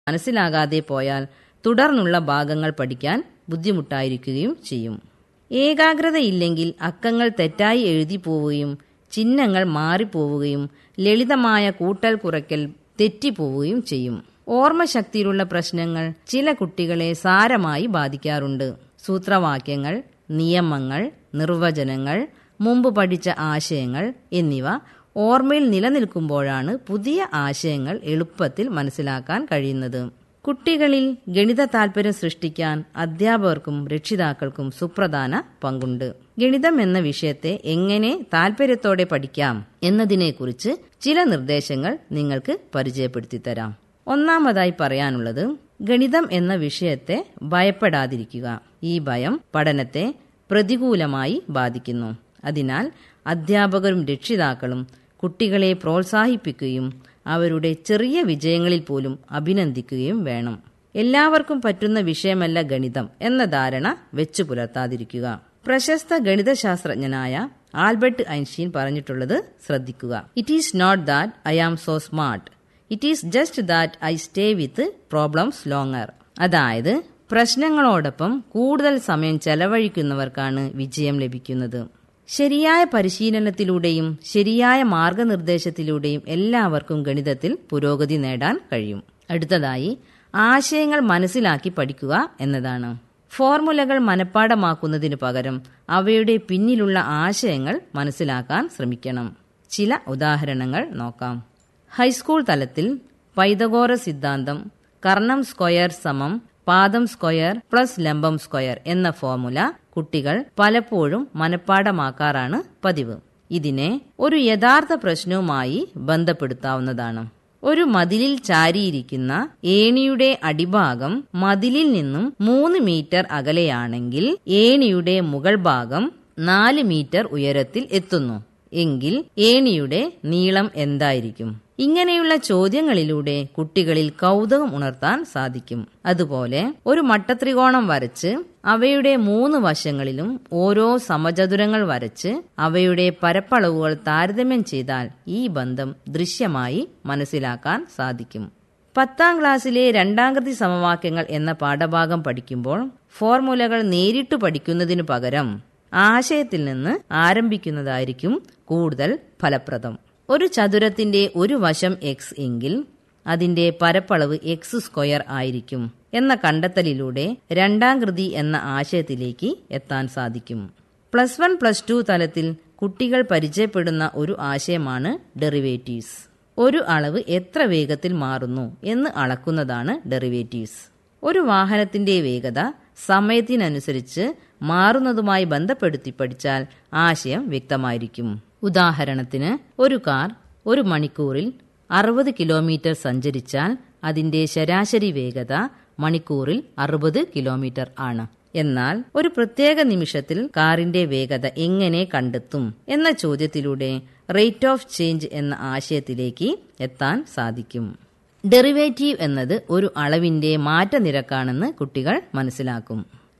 മനസ്സിലാകാതെ പോയാൽ തുടർന്നുള്ള ഭാഗങ്ങൾ പഠിക്കാൻ ബുദ്ധിമുട്ടായിരിക്കുകയും ചെയ്യും ഏകാഗ്രതയില്ലെങ്കിൽ അക്കങ്ങൾ തെറ്റായി എഴുതി പോവുകയും ചിഹ്നങ്ങൾ മാറിപ്പോവുകയും ലളിതമായ കൂട്ടൽ കുറയ്ക്കൽ തെറ്റിപ്പോവുകയും ചെയ്യും ഓർമ്മശക്തിയിലുള്ള പ്രശ്നങ്ങൾ ചില കുട്ടികളെ സാരമായി ബാധിക്കാറുണ്ട് സൂത്രവാക്യങ്ങൾ നിയമങ്ങൾ നിർവചനങ്ങൾ മുമ്പ് പഠിച്ച ആശയങ്ങൾ എന്നിവ ഓർമ്മയിൽ നിലനിൽക്കുമ്പോഴാണ് പുതിയ ആശയങ്ങൾ എളുപ്പത്തിൽ മനസ്സിലാക്കാൻ കഴിയുന്നത് കുട്ടികളിൽ ഗണിത താൽപര്യം സൃഷ്ടിക്കാൻ അധ്യാപകർക്കും രക്ഷിതാക്കൾക്കും സുപ്രധാന പങ്കുണ്ട് ഗണിതം എന്ന വിഷയത്തെ എങ്ങനെ താൽപര്യത്തോടെ പഠിക്കാം എന്നതിനെക്കുറിച്ച് ചില നിർദ്ദേശങ്ങൾ നിങ്ങൾക്ക് പരിചയപ്പെടുത്തി തരാം ഒന്നാമതായി പറയാനുള്ളത് ഗണിതം എന്ന വിഷയത്തെ ഭയപ്പെടാതിരിക്കുക ഈ ഭയം പഠനത്തെ പ്രതികൂലമായി ബാധിക്കുന്നു അതിനാൽ അധ്യാപകരും രക്ഷിതാക്കളും കുട്ടികളെ പ്രോത്സാഹിപ്പിക്കുകയും അവരുടെ ചെറിയ വിജയങ്ങളിൽ പോലും അഭിനന്ദിക്കുകയും വേണം എല്ലാവർക്കും പറ്റുന്ന വിഷയമല്ല ഗണിതം എന്ന ധാരണ വെച്ചു പുലർത്താതിരിക്കുക പ്രശസ്ത ഗണിതശാസ്ത്രജ്ഞനായ ആൽബർട്ട് ഐൻസ്റ്റീൻ പറഞ്ഞിട്ടുള്ളത് ശ്രദ്ധിക്കുക it is not that I am so smart it is just that I stay with problems longer അതായത് പ്രശ്നങ്ങളോടൊപ്പം കൂടുതൽ സമയം ചെലവഴിക്കുന്നവർക്കാണ് വിജയം ലഭിക്കുന്നത് ശരിയായ പരിശീലനത്തിലൂടെയും ശരിയായ മാർഗനിർദ്ദേശത്തിലൂടെയും എല്ലാവർക്കും ഗണിതത്തിൽ പുരോഗതി നേടാൻ കഴിയും അടുത്തതായി ആശയങ്ങൾ മനസ്സിലാക്കി പഠിക്കുക എന്നതാണ് ഫോർമുലകൾ മനഃപ്പാടമാക്കുന്നതിനു പകരം അവയുടെ പിന്നിലുള്ള ആശയങ്ങൾ മനസ്സിലാക്കാൻ ശ്രമിക്കണം ചില ഉദാഹരണങ്ങൾ നോക്കാം ഹൈസ്കൂൾ തലത്തിൽ പൈതഗോറ സിദ്ധാന്തം കർണം സ്ക്വയർ സമം പാദം സ്ക്വയർ പ്ലസ് ലംബം സ്ക്വയർ എന്ന ഫോർമുല കുട്ടികൾ പലപ്പോഴും മനഃപ്പാടമാക്കാറാണ് പതിവ് ഇതിനെ ഒരു യഥാർത്ഥ പ്രശ്നവുമായി ബന്ധപ്പെടുത്താവുന്നതാണ് ഒരു മതിലിൽ ചാരിയിരിക്കുന്ന ഏണിയുടെ അടിഭാഗം മതിലിൽ നിന്നും മൂന്ന് മീറ്റർ അകലെയാണെങ്കിൽ ഏണിയുടെ മുകൾ ഭാഗം നാല് മീറ്റർ ഉയരത്തിൽ എത്തുന്നു എങ്കിൽ ഏണിയുടെ നീളം എന്തായിരിക്കും ഇങ്ങനെയുള്ള ചോദ്യങ്ങളിലൂടെ കുട്ടികളിൽ കൗതുകം ഉണർത്താൻ സാധിക്കും അതുപോലെ ഒരു മട്ടത്രികോണം വരച്ച് അവയുടെ മൂന്ന് വശങ്ങളിലും ഓരോ സമചതുരങ്ങൾ വരച്ച് അവയുടെ പരപ്പളവുകൾ താരതമ്യം ചെയ്താൽ ഈ ബന്ധം ദൃശ്യമായി മനസ്സിലാക്കാൻ സാധിക്കും പത്താം ക്ലാസ്സിലെ രണ്ടാംകൃതി സമവാക്യങ്ങൾ എന്ന പാഠഭാഗം പഠിക്കുമ്പോൾ ഫോർമുലകൾ നേരിട്ട് പഠിക്കുന്നതിനു പകരം ആശയത്തിൽ നിന്ന് ആരംഭിക്കുന്നതായിരിക്കും കൂടുതൽ ഫലപ്രദം ഒരു ചതുരത്തിന്റെ ഒരു വശം എക്സ് എങ്കിൽ അതിന്റെ പരപ്പളവ് എക്സ് സ്ക്വയർ ആയിരിക്കും എന്ന കണ്ടെത്തലിലൂടെ രണ്ടാം കൃതി എന്ന ആശയത്തിലേക്ക് എത്താൻ സാധിക്കും പ്ലസ് വൺ പ്ലസ് ടു തലത്തിൽ കുട്ടികൾ പരിചയപ്പെടുന്ന ഒരു ആശയമാണ് ഡെറിവേറ്റീവ്സ് ഒരു അളവ് എത്ര വേഗത്തിൽ മാറുന്നു എന്ന് അളക്കുന്നതാണ് ഡെറിവേറ്റീവ്സ് ഒരു വാഹനത്തിന്റെ വേഗത സമയത്തിനനുസരിച്ച് മാറുന്നതുമായി ബന്ധപ്പെടുത്തി പഠിച്ചാൽ ആശയം വ്യക്തമായിരിക്കും ഉദാഹരണത്തിന് ഒരു കാർ ഒരു മണിക്കൂറിൽ അറുപത് കിലോമീറ്റർ സഞ്ചരിച്ചാൽ അതിന്റെ ശരാശരി വേഗത മണിക്കൂറിൽ അറുപത് കിലോമീറ്റർ ആണ് എന്നാൽ ഒരു പ്രത്യേക നിമിഷത്തിൽ കാറിന്റെ വേഗത എങ്ങനെ കണ്ടെത്തും എന്ന ചോദ്യത്തിലൂടെ റേറ്റ് ഓഫ് ചേഞ്ച് എന്ന ആശയത്തിലേക്ക് എത്താൻ സാധിക്കും ഡെറിവേറ്റീവ് എന്നത് ഒരു അളവിന്റെ മാറ്റനിരക്കാണെന്ന് കുട്ടികൾ മനസ്സിലാക്കും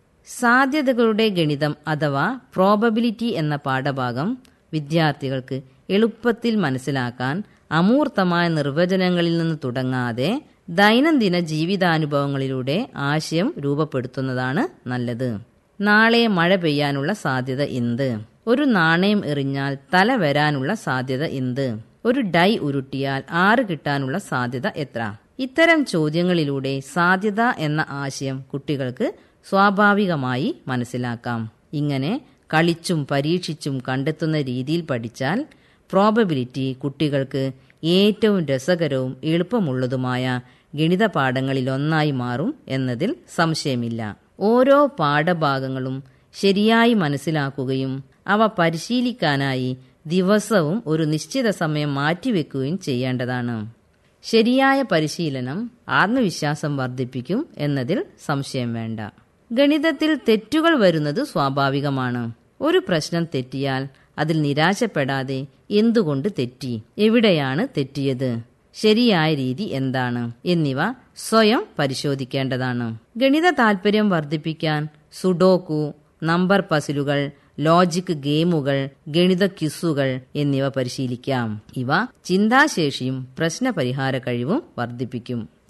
സാധ്യതകളുടെ ഗണിതം അഥവാ പ്രോബബിലിറ്റി എന്ന പാഠഭാഗം വിദ്യാർത്ഥികൾക്ക് എളുപ്പത്തിൽ മനസ്സിലാക്കാൻ അമൂർത്തമായ നിർവചനങ്ങളിൽ നിന്ന് തുടങ്ങാതെ ദൈനംദിന ജീവിതാനുഭവങ്ങളിലൂടെ ആശയം രൂപപ്പെടുത്തുന്നതാണ് നല്ലത് നാളെ മഴ പെയ്യാനുള്ള സാധ്യത എന്ത് ഒരു നാണയം എറിഞ്ഞാൽ തല വരാനുള്ള സാധ്യത എന്ത് ഒരു ഡൈ ഉരുട്ടിയാൽ ആറ് കിട്ടാനുള്ള സാധ്യത എത്ര ഇത്തരം ചോദ്യങ്ങളിലൂടെ സാധ്യത എന്ന ആശയം കുട്ടികൾക്ക് സ്വാഭാവികമായി മനസ്സിലാക്കാം ഇങ്ങനെ കളിച്ചും പരീക്ഷിച്ചും കണ്ടെത്തുന്ന രീതിയിൽ പഠിച്ചാൽ പ്രോബബിലിറ്റി കുട്ടികൾക്ക് ഏറ്റവും രസകരവും എളുപ്പമുള്ളതുമായ ഗണിത പാഠങ്ങളിലൊന്നായി മാറും എന്നതിൽ സംശയമില്ല ഓരോ പാഠഭാഗങ്ങളും ശരിയായി മനസ്സിലാക്കുകയും അവ പരിശീലിക്കാനായി ദിവസവും ഒരു നിശ്ചിത സമയം മാറ്റിവെക്കുകയും ചെയ്യേണ്ടതാണ് ശരിയായ പരിശീലനം ആത്മവിശ്വാസം വർദ്ധിപ്പിക്കും എന്നതിൽ സംശയം വേണ്ട ഗണിതത്തിൽ തെറ്റുകൾ വരുന്നത് സ്വാഭാവികമാണ് ഒരു പ്രശ്നം തെറ്റിയാൽ അതിൽ നിരാശപ്പെടാതെ എന്തുകൊണ്ട് തെറ്റി എവിടെയാണ് തെറ്റിയത് ശരിയായ രീതി എന്താണ് എന്നിവ സ്വയം പരിശോധിക്കേണ്ടതാണ് ഗണിത താൽപര്യം വർദ്ധിപ്പിക്കാൻ സുഡോക്കു നമ്പർ പസിലുകൾ ലോജിക് ഗെയിമുകൾ ഗണിത ക്വിസുകൾ എന്നിവ പരിശീലിക്കാം ഇവ ചിന്താശേഷിയും പ്രശ്നപരിഹാര കഴിവും വർദ്ധിപ്പിക്കും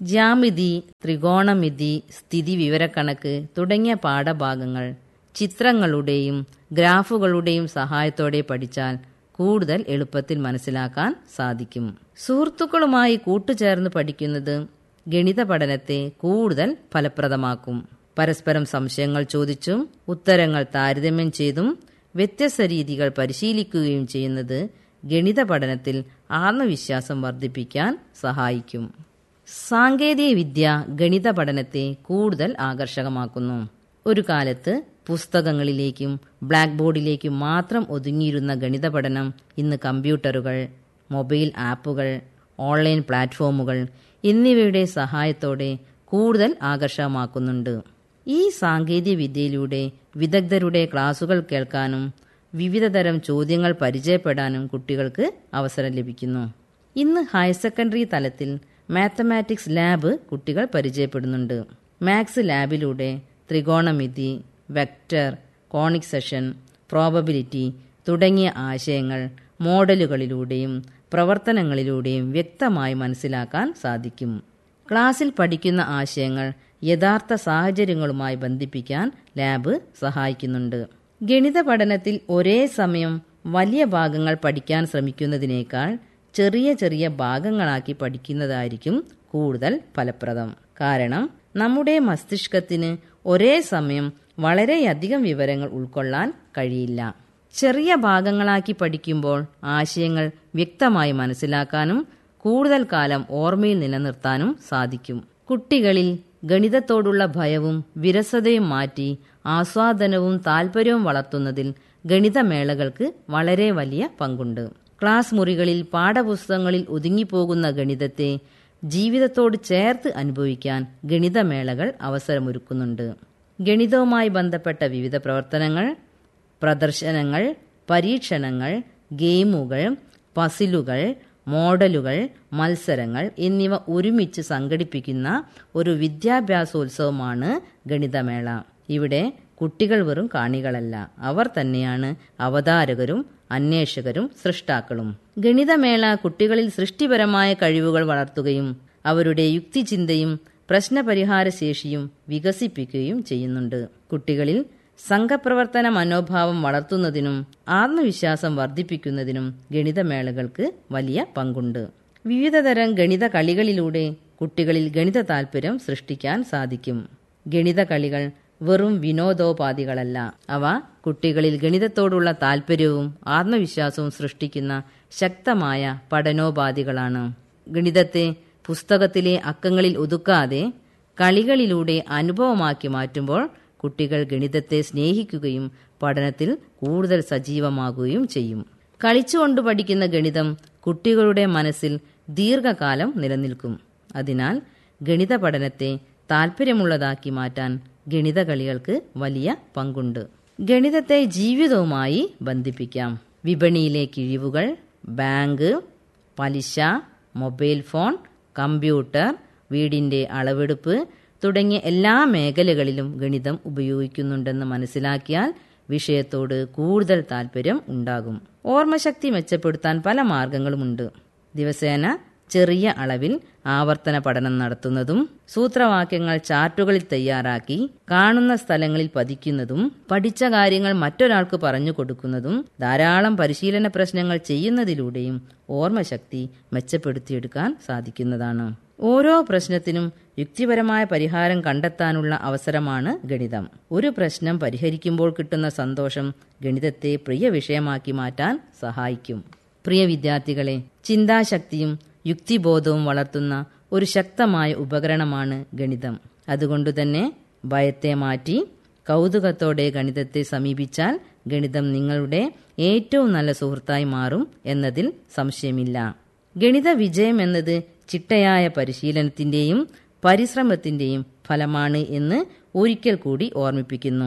ജ്യാമിതി ത്രികോണമിതി സ്ഥിതി വിവരക്കണക്ക് തുടങ്ങിയ പാഠഭാഗങ്ങൾ ചിത്രങ്ങളുടെയും ഗ്രാഫുകളുടെയും സഹായത്തോടെ പഠിച്ചാൽ കൂടുതൽ എളുപ്പത്തിൽ മനസ്സിലാക്കാൻ സാധിക്കും സുഹൃത്തുക്കളുമായി കൂട്ടുചേർന്ന് പഠിക്കുന്നത് ഗണിത പഠനത്തെ കൂടുതൽ ഫലപ്രദമാക്കും പരസ്പരം സംശയങ്ങൾ ചോദിച്ചും ഉത്തരങ്ങൾ താരതമ്യം ചെയ്തും വ്യത്യസ്ത രീതികൾ പരിശീലിക്കുകയും ചെയ്യുന്നത് ഗണിത പഠനത്തിൽ ആത്മവിശ്വാസം വർദ്ധിപ്പിക്കാൻ സഹായിക്കും സാങ്കേതിക വിദ്യ ഗണിത പഠനത്തെ കൂടുതൽ ആകർഷകമാക്കുന്നു ഒരു കാലത്ത് പുസ്തകങ്ങളിലേക്കും ബ്ലാക്ക് ബോർഡിലേക്കും മാത്രം ഒതുങ്ങിയിരുന്ന ഗണിത പഠനം ഇന്ന് കമ്പ്യൂട്ടറുകൾ മൊബൈൽ ആപ്പുകൾ ഓൺലൈൻ പ്ലാറ്റ്ഫോമുകൾ എന്നിവയുടെ സഹായത്തോടെ കൂടുതൽ ആകർഷകമാക്കുന്നുണ്ട് ഈ സാങ്കേതിക വിദ്യയിലൂടെ വിദഗ്ധരുടെ ക്ലാസുകൾ കേൾക്കാനും വിവിധതരം ചോദ്യങ്ങൾ പരിചയപ്പെടാനും കുട്ടികൾക്ക് അവസരം ലഭിക്കുന്നു ഇന്ന് ഹയർ സെക്കൻഡറി തലത്തിൽ മാത്തമാറ്റിക്സ് ലാബ് കുട്ടികൾ പരിചയപ്പെടുന്നുണ്ട് മാത്സ് ലാബിലൂടെ ത്രികോണമിതി വെക്റ്റർ കോണിക് സെഷൻ പ്രോബബിലിറ്റി തുടങ്ങിയ ആശയങ്ങൾ മോഡലുകളിലൂടെയും പ്രവർത്തനങ്ങളിലൂടെയും വ്യക്തമായി മനസ്സിലാക്കാൻ സാധിക്കും ക്ലാസ്സിൽ പഠിക്കുന്ന ആശയങ്ങൾ യഥാർത്ഥ സാഹചര്യങ്ങളുമായി ബന്ധിപ്പിക്കാൻ ലാബ് സഹായിക്കുന്നുണ്ട് ഗണിത പഠനത്തിൽ ഒരേ സമയം വലിയ ഭാഗങ്ങൾ പഠിക്കാൻ ശ്രമിക്കുന്നതിനേക്കാൾ ചെറിയ ചെറിയ ഭാഗങ്ങളാക്കി പഠിക്കുന്നതായിരിക്കും കൂടുതൽ ഫലപ്രദം കാരണം നമ്മുടെ മസ്തിഷ്കത്തിന് ഒരേ സമയം വളരെയധികം വിവരങ്ങൾ ഉൾക്കൊള്ളാൻ കഴിയില്ല ചെറിയ ഭാഗങ്ങളാക്കി പഠിക്കുമ്പോൾ ആശയങ്ങൾ വ്യക്തമായി മനസ്സിലാക്കാനും കൂടുതൽ കാലം ഓർമ്മയിൽ നിലനിർത്താനും സാധിക്കും കുട്ടികളിൽ ഗണിതത്തോടുള്ള ഭയവും വിരസതയും മാറ്റി ആസ്വാദനവും താൽപര്യവും വളർത്തുന്നതിൽ ഗണിതമേളകൾക്ക് വളരെ വലിയ പങ്കുണ്ട് ക്ലാസ് മുറികളിൽ പാഠപുസ്തകങ്ങളിൽ ഒതുങ്ങിപ്പോകുന്ന ഗണിതത്തെ ജീവിതത്തോട് ചേർത്ത് അനുഭവിക്കാൻ ഗണിതമേളകൾ അവസരമൊരുക്കുന്നുണ്ട് ഗണിതവുമായി ബന്ധപ്പെട്ട വിവിധ പ്രവർത്തനങ്ങൾ പ്രദർശനങ്ങൾ പരീക്ഷണങ്ങൾ ഗെയിമുകൾ പസിലുകൾ മോഡലുകൾ മത്സരങ്ങൾ എന്നിവ ഒരുമിച്ച് സംഘടിപ്പിക്കുന്ന ഒരു വിദ്യാഭ്യാസോത്സവമാണ് ഗണിതമേള ഇവിടെ കുട്ടികൾ വെറും കാണികളല്ല അവർ തന്നെയാണ് അവതാരകരും അന്വേഷകരും സൃഷ്ടാക്കളും ഗണിതമേള കുട്ടികളിൽ സൃഷ്ടിപരമായ കഴിവുകൾ വളർത്തുകയും അവരുടെ യുക്തിചിന്തയും പ്രശ്നപരിഹാര ശേഷിയും വികസിപ്പിക്കുകയും ചെയ്യുന്നുണ്ട് കുട്ടികളിൽ സംഘപ്രവർത്തന മനോഭാവം വളർത്തുന്നതിനും ആത്മവിശ്വാസം വർദ്ധിപ്പിക്കുന്നതിനും ഗണിതമേളകൾക്ക് വലിയ പങ്കുണ്ട് വിവിധതരം ഗണിത കളികളിലൂടെ കുട്ടികളിൽ ഗണിത താൽപര്യം സൃഷ്ടിക്കാൻ സാധിക്കും ഗണിത കളികൾ വെറും വിനോദോപാധികളല്ല അവ കുട്ടികളിൽ ഗണിതത്തോടുള്ള താൽപര്യവും ആത്മവിശ്വാസവും സൃഷ്ടിക്കുന്ന ശക്തമായ പഠനോപാധികളാണ് ഗണിതത്തെ പുസ്തകത്തിലെ അക്കങ്ങളിൽ ഒതുക്കാതെ കളികളിലൂടെ അനുഭവമാക്കി മാറ്റുമ്പോൾ കുട്ടികൾ ഗണിതത്തെ സ്നേഹിക്കുകയും പഠനത്തിൽ കൂടുതൽ സജീവമാകുകയും ചെയ്യും കളിച്ചുകൊണ്ട് പഠിക്കുന്ന ഗണിതം കുട്ടികളുടെ മനസ്സിൽ ദീർഘകാലം നിലനിൽക്കും അതിനാൽ ഗണിത പഠനത്തെ താൽപ്പര്യമുള്ളതാക്കി മാറ്റാൻ ഗണിത കളികൾക്ക് വലിയ പങ്കുണ്ട് ഗണിതത്തെ ജീവിതവുമായി ബന്ധിപ്പിക്കാം വിപണിയിലെ കിഴിവുകൾ ബാങ്ക് പലിശ മൊബൈൽ ഫോൺ കമ്പ്യൂട്ടർ വീടിന്റെ അളവെടുപ്പ് തുടങ്ങിയ എല്ലാ മേഖലകളിലും ഗണിതം ഉപയോഗിക്കുന്നുണ്ടെന്ന് മനസ്സിലാക്കിയാൽ വിഷയത്തോട് കൂടുതൽ താല്പര്യം ഉണ്ടാകും ഓർമ്മശക്തി മെച്ചപ്പെടുത്താൻ പല മാർഗങ്ങളുമുണ്ട് ദിവസേന ചെറിയ അളവിൽ ആവർത്തന പഠനം നടത്തുന്നതും സൂത്രവാക്യങ്ങൾ ചാർട്ടുകളിൽ തയ്യാറാക്കി കാണുന്ന സ്ഥലങ്ങളിൽ പതിക്കുന്നതും പഠിച്ച കാര്യങ്ങൾ മറ്റൊരാൾക്ക് പറഞ്ഞു കൊടുക്കുന്നതും ധാരാളം പരിശീലന പ്രശ്നങ്ങൾ ചെയ്യുന്നതിലൂടെയും ഓർമ്മശക്തി മെച്ചപ്പെടുത്തിയെടുക്കാൻ സാധിക്കുന്നതാണ് ഓരോ പ്രശ്നത്തിനും യുക്തിപരമായ പരിഹാരം കണ്ടെത്താനുള്ള അവസരമാണ് ഗണിതം ഒരു പ്രശ്നം പരിഹരിക്കുമ്പോൾ കിട്ടുന്ന സന്തോഷം ഗണിതത്തെ പ്രിയ വിഷയമാക്കി മാറ്റാൻ സഹായിക്കും പ്രിയ വിദ്യാർത്ഥികളെ ചിന്താശക്തിയും യുക്തിബോധവും വളർത്തുന്ന ഒരു ശക്തമായ ഉപകരണമാണ് ഗണിതം അതുകൊണ്ടുതന്നെ ഭയത്തെ മാറ്റി കൗതുകത്തോടെ ഗണിതത്തെ സമീപിച്ചാൽ ഗണിതം നിങ്ങളുടെ ഏറ്റവും നല്ല സുഹൃത്തായി മാറും എന്നതിൽ സംശയമില്ല ഗണിത വിജയം എന്നത് ചിട്ടയായ പരിശീലനത്തിന്റെയും പരിശ്രമത്തിന്റെയും ഫലമാണ് എന്ന് ഒരിക്കൽ കൂടി ഓർമ്മിപ്പിക്കുന്നു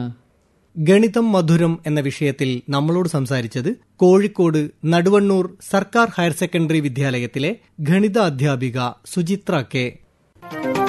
ഗണിതം മധുരം എന്ന വിഷയത്തിൽ നമ്മളോട് സംസാരിച്ചത് കോഴിക്കോട് നടുവണ്ണൂർ സർക്കാർ ഹയർ സെക്കൻഡറി വിദ്യാലയത്തിലെ ഗണിത അധ്യാപിക സുചിത്ര കെ